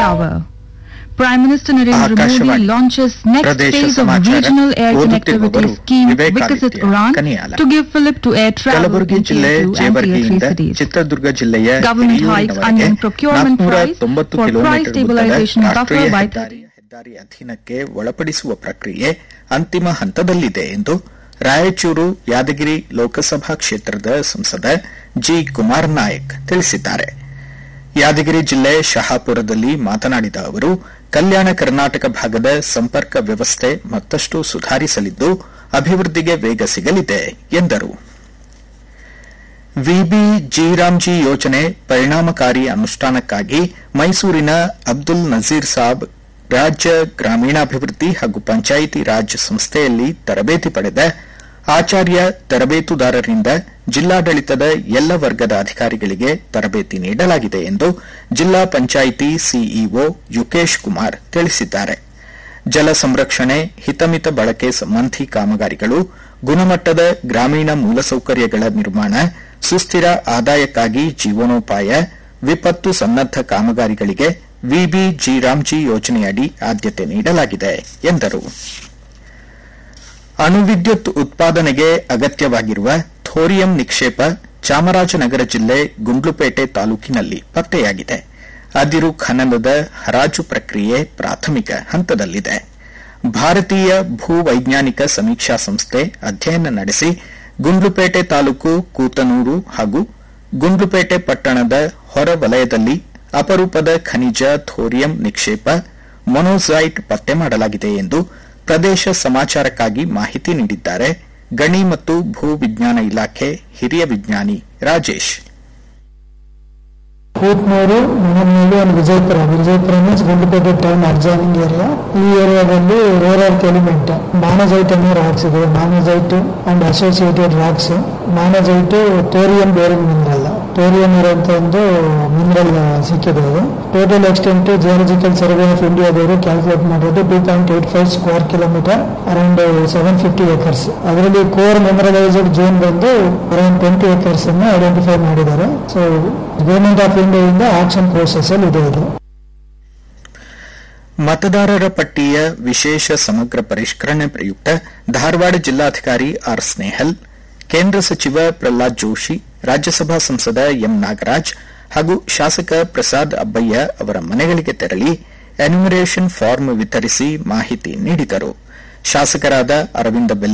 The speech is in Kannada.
hour. Prime Minister Narendra Modi Akashvani. launches next ಪ್ರದೇಶ phase of ಸಮಾಚಾರ. regional air ಓದುತ್ತಿರುವವರು connectivity scheme Vivekaditya Vikasit Uran ಕನಿಯಾಲ. to give fillip to air travel Kalaburagi in ಜಿಲ್ಲೆ Tier 2 and Tier ಜೇವರ್ಗಿಯಿಂದ 3 cities. Chitradurga ಜಿಲ್ಲೆಯ Government hikes ಹಿರಿಯೂರಿನವರೆಗೆ onion procurement ನಾಲ್ಕುನೂರ price ತೊಂಬತ್ತು for ಕಿಲೋಮೀಟರ್ price ಉದ್ದದ stabilization buffer ರಾಷ್ಟ್ರೀಯ by ಹೆದ್ದಾರಿ ಹೆದ್ದಾರಿ ಅಧೀನಕ್ಕೆ ಒಳಪಡಿಸುವ ಪ್ರಕ್ರಿಯೆ ಅಂತಿಮ ಹಂತದಲ್ಲಿದೆ ಎಂದು ರಾಯಚೂರು ಯಾದಗಿರಿ ಲೋಕಸಭಾ ಕ್ಷೇತ್ರದ ಸಂಸದ ಜಿ ಕುಮಾರ್ ನಾಯಕ್ ತಿಳಿಸಿದ್ದಾರೆ ಯಾದಗಿರಿ ಜಿಲ್ಲೆ ಶಹಾಪುರದಲ್ಲಿ ಮಾತನಾಡಿದ ಅವರು ಕಲ್ಯಾಣ ಕರ್ನಾಟಕ ಭಾಗದ ಸಂಪರ್ಕ ವ್ಯವಸ್ಥೆ ಮತ್ತಷ್ಟು ಸುಧಾರಿಸಲಿದ್ದು ಅಭಿವೃದ್ಧಿಗೆ ವೇಗ ಸಿಗಲಿದೆ ಎಂದರು ವಿಬಿ ಜಿರಾಮ್ಜಿ ಯೋಜನೆ ಪರಿಣಾಮಕಾರಿ ಅನುಷ್ಠಾನಕ್ಕಾಗಿ ಮೈಸೂರಿನ ಅಬ್ದುಲ್ ನಜೀರ್ ಸಾಬ್ ರಾಜ್ಯ ಗ್ರಾಮೀಣಾಭಿವೃದ್ಧಿ ಹಾಗೂ ಪಂಚಾಯಿತಿ ರಾಜ್ ಸಂಸ್ಥೆಯಲ್ಲಿ ತರಬೇತಿ ಪಡೆದ ಆಚಾರ್ಯ ತರಬೇತುದಾರರಿಂದ ಜಿಲ್ಲಾಡಳಿತದ ಎಲ್ಲ ವರ್ಗದ ಅಧಿಕಾರಿಗಳಿಗೆ ತರಬೇತಿ ನೀಡಲಾಗಿದೆ ಎಂದು ಜಿಲ್ಲಾ ಪಂಚಾಯಿತಿ ಸಿಇಒ ಯುಕೇಶ್ ಕುಮಾರ್ ತಿಳಿಸಿದ್ದಾರೆ ಜಲ ಸಂರಕ್ಷಣೆ ಹಿತಮಿತ ಬಳಕೆ ಸಂಬಂಧಿ ಕಾಮಗಾರಿಗಳು ಗುಣಮಟ್ಟದ ಗ್ರಾಮೀಣ ಮೂಲಸೌಕರ್ಯಗಳ ನಿರ್ಮಾಣ ಸುಸ್ಥಿರ ಆದಾಯಕ್ಕಾಗಿ ಜೀವನೋಪಾಯ ವಿಪತ್ತು ಸನ್ನದ್ದ ಕಾಮಗಾರಿಗಳಿಗೆ ವಿಬಿ ಜಿರಾಮ್ಜಿ ಯೋಜನೆಯಡಿ ಆದ್ಯತೆ ನೀಡಲಾಗಿದೆ ಎಂದರು ಅಣುವಿದ್ಯುತ್ ಉತ್ಪಾದನೆಗೆ ಅಗತ್ಯವಾಗಿರುವ ಥೋರಿಯಂ ನಿಕ್ಷೇಪ ಚಾಮರಾಜನಗರ ಜಿಲ್ಲೆ ಗುಂಡ್ಲುಪೇಟೆ ತಾಲೂಕಿನಲ್ಲಿ ಪತ್ತೆಯಾಗಿದೆ ಅದಿರು ಖನನದ ಹರಾಜು ಪ್ರಕ್ರಿಯೆ ಪ್ರಾಥಮಿಕ ಹಂತದಲ್ಲಿದೆ ಭಾರತೀಯ ಭೂವೈಜ್ಞಾನಿಕ ಸಮೀಕ್ಷಾ ಸಂಸ್ಥೆ ಅಧ್ಯಯನ ನಡೆಸಿ ಗುಂಡ್ಲುಪೇಟೆ ತಾಲೂಕು ಕೂತನೂರು ಹಾಗೂ ಗುಂಡ್ಲುಪೇಟೆ ಪಟ್ಟಣದ ಹೊರ ವಲಯದಲ್ಲಿ ಅಪರೂಪದ ಖನಿಜ ಥೋರಿಯಂ ನಿಕ್ಷೇಪ ಮೊನೋಸೈಟ್ ಪತ್ತೆ ಮಾಡಲಾಗಿದೆ ಎಂದು ಪ್ರದೇಶ ಸಮಾಚಾರಕ್ಕಾಗಿ ಮಾಹಿತಿ ನೀಡಿದ್ದಾರೆ ಗಣಿ ಮತ್ತು ಭೂ ವಿಜ್ಞಾನ ಇಲಾಖೆ ಹಿರಿಯ ವಿಜ್ಞಾನಿ Rajesh Kuthnur Mananur and Vijayapura Vijayapura means Gundlupete town adjoining area ಈ ಏರಿಯಾದಲ್ಲಿ ರೇರ್ ಅರ್ತ್ ಎಲಿಮೆಂಟ್ ಮಾನಜೈಟ್ ಅನ್ನೋ ರಾಕ್ಸ್ ಇದೆ monazite and associated rocks monazite thorium bearing mineral thorium ಇರುವಂತ ಒಂದು ಮಿನರಲ್ ಸಿಕ್ಕಿದೆ ಅದು total extent geological survey of ಇಂಡಿಯಾದವರು ಕ್ಯಾಲ್ಕುಲೇಟ್ ಮಾಡಿರೋದು two point eight five square kilometre around seven fifty acres ಅದರಲ್ಲಿ ಕೋರ್ ಮೆಮರಲೈಸ್ಡ್ ಜೋನ್ ಬಂದು ಅರೌಂಡ್ ಟ್ವೆಂಟಿ ಏಕರ್ಸ್ ಅನ್ನು ಐಡೆಂಟಿಫೈ ಮಾಡಿದ್ದಾರೆ ಸೊ ಗವರ್ಮೆಂಟ್ ಆಫ್ ಇಂಡಿಯಾದಿಂದ ಆಕ್ಷನ್ ಪ್ರೋಸೆಸ್ ಅಲ್ಲಿ ಇದೆ ಇದು ಮತದಾರರ ಪಟ್ಟಿಯ ವಿಶೇಷ ಸಮಗ್ರ ಪರಿಷ್ಕರಣೆ ಪ್ರಯುಕ್ತ ಧಾರವಾಡ ಜಿಲ್ಲಾಧಿಕಾರಿ ಆರ್ ಸ್ನೇಹಲ್ ಕೇಂದ್ರ ಸಚಿವ ಪ್ರಹ್ಲಾದ್ ಜೋಶಿ ರಾಜ್ಯಸಭಾ ಸಂಸದ ಎಂ ನಾಗರಾಜ್ ಹಾಗೂ ಶಾಸಕ ಪ್ರಸಾದ್ ಅಬ್ಬಯ್ಯ ಅವರ ಮನೆಗಳಿಗೆ ತೆರಳಿ ಎನ್ಯುಮರೇಷನ್ ಫಾರ್ಮ್ ವಿತರಿಸಿ ಮಾಹಿತಿ ನೀಡಿದರು ಶಾಸಕರಾದ ಅರವಿಂದ ಬೆಲ್ಲ